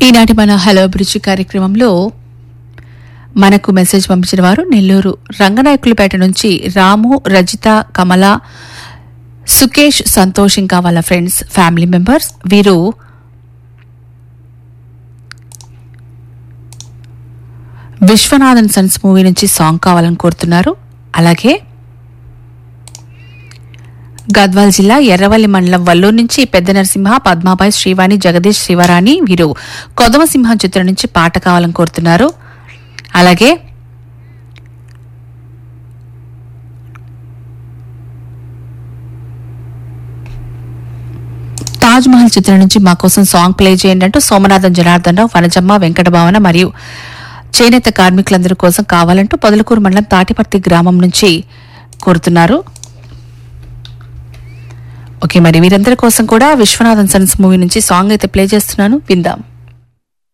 ఈనాటి మన హలో అభిరుచి కార్యక్రమంలో మనకు మెసేజ్ పంపించిన వారు నెల్లూరు రంగనాయకులపేట నుంచి రాము రజిత కమల సుకేష్ సంతోష్ ఇంకా వాళ్ళ ఫ్రెండ్స్ ఫ్యామిలీ మెంబర్స్ వీరు విశ్వనాథన్ సన్స్ మూవీ నుంచి సాంగ్ కావాలని కోరుతున్నారు అలాగే గద్వాల్ జిల్లా ఎర్రవల్లి మండలం వల్లూరు నుంచి పెద్ద నరసింహ పద్మాబాయి శ్రీవాణి జగదీష్ శివరాణి వీరు కొదమ సింహం చిత్రం నుంచి పాట కావాలని కోరుతున్నారు అలాగే తాజ్ మహల్ చిత్రం నుంచి మా కోసం సాంగ్ ప్లే చేయండి అంటూ సోమనాథం జనార్దన్ రావు వనజమ్మ వెంకట భావన మరియు చేనేత కార్మికులందరి కోసం కావాలంటూ పొదలకూరు మండలం తాటిపర్తి గ్రామం నుంచి కోరుతున్నారు ఓకే మరి వీరందరి కోసం కూడా విశ్వనాథన్ సన్స్ మూవీ నుంచి సాంగ్ అయితే ప్లే చేస్తున్నాను విందాం